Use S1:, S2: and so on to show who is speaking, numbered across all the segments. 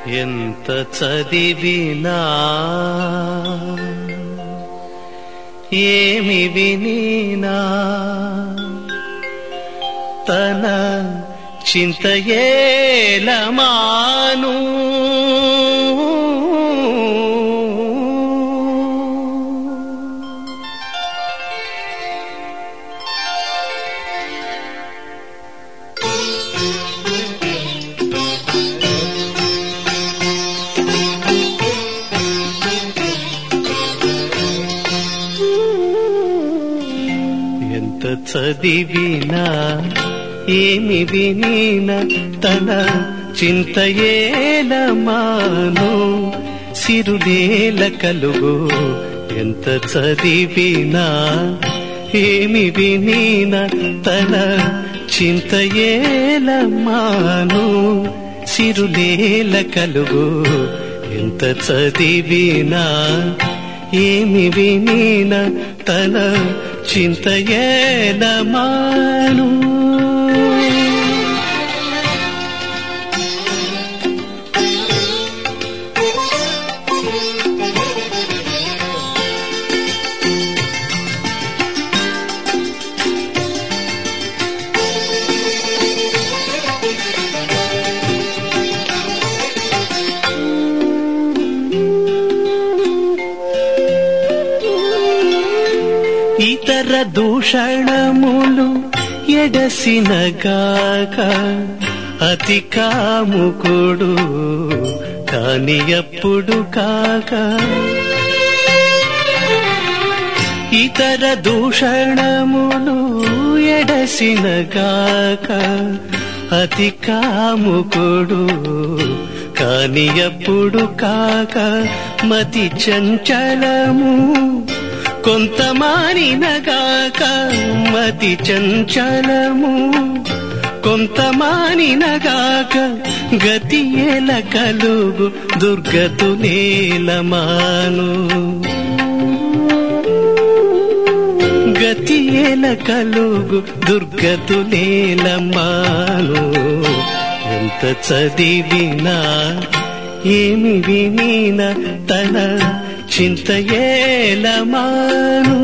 S1: ఎంత చదివినా ఏమి వినినా తన చింతయేలమాను ఎంత చదివినా ఏమి వినినా తన చింతయేలమాను సిరులేల కలుగు ఎంత చదివినా ఏమి వినినా తన చింతయేలమాను సిరులేల కలుగు ఎంత చదివినా ఏమి వినిన తన చింతయేలమాను ఇతర దూషణములు ఎడసినగాక అతి కాముకుడు కాని ఎప్పుడు కాక ఇతర దూషణములు ఎడసినగాక అతి కాముకుడు కాని ఎప్పుడు కాక మతి చంచలము కొంత మానినగాక మతి చంచలము కొంత మానినగాక గతి ఏల కలుగు దుర్గతు నేలమాను గతి ఏల కలుగు దుర్గతు నేలమాను ఎంత చదివినా ఏమి వినిన తన చింతయేలమాను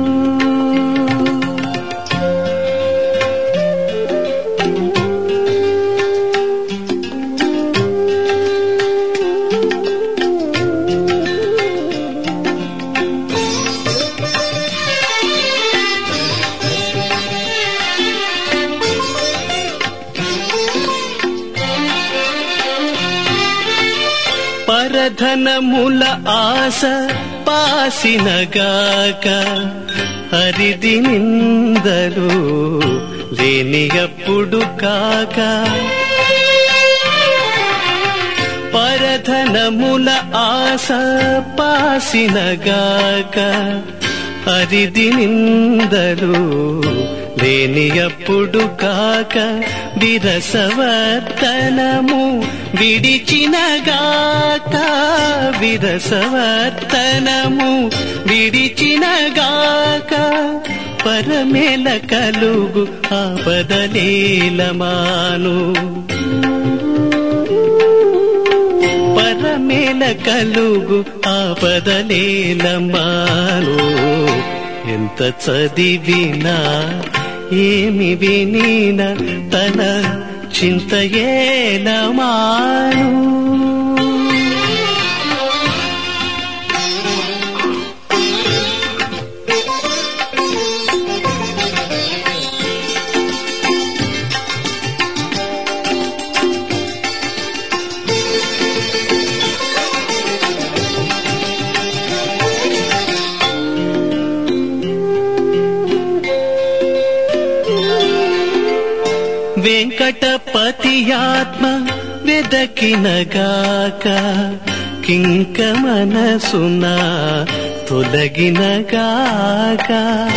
S1: పరధనముల ఆశ పాసినగాక హరిది నిందలు లేని అప్పుడు కాక పరధనముల ఆశ పాసినగాక హరిది నిందలు లేని అప్పుడు కాక విరసవర్తనము విడిచినగాక విరసవర్తనము విడిచినగాక పరమేల కలుగు ఆపదలేలమాను పరమేల కలుగు ఆపదలేలమాను ఎంత చదివినా ఏమి వినిన తన చింతయేలమాను వెంకటపతి ఆత్మ వెదకినగాక కింక మనసున తొలగినగాక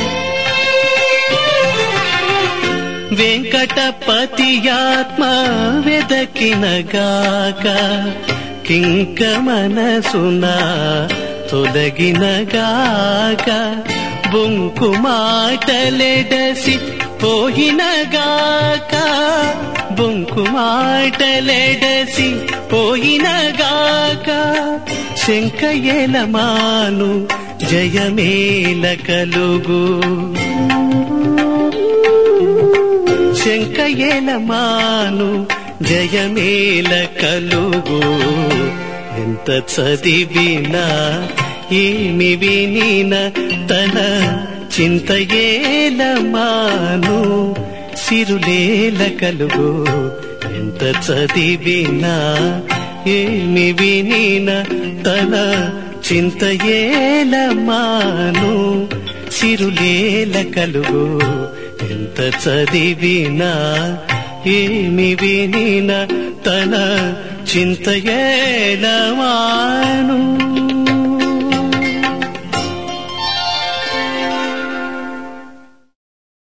S1: వెంకటపతి ఆత్మ వెదకినగాక కింక మనసున తొలగినగాక బొంకు మాటలెడసి పోయినగాక బొంకు మాటలెడసి పోయినగాక శంకయలమాను జయమేల కలుగు శంకయలమాను జయమేల కలుగు ఎంత చదివినా ఏమి వినిన తన చింతయేలమాను సిరులేల కలుగు ఎంత చదివినా ఏమి వినిన తన చింతయేలమాను సిరులేల కలుగు ఎంత చదివినా ఏమి వినిన తన చింతయేలమాను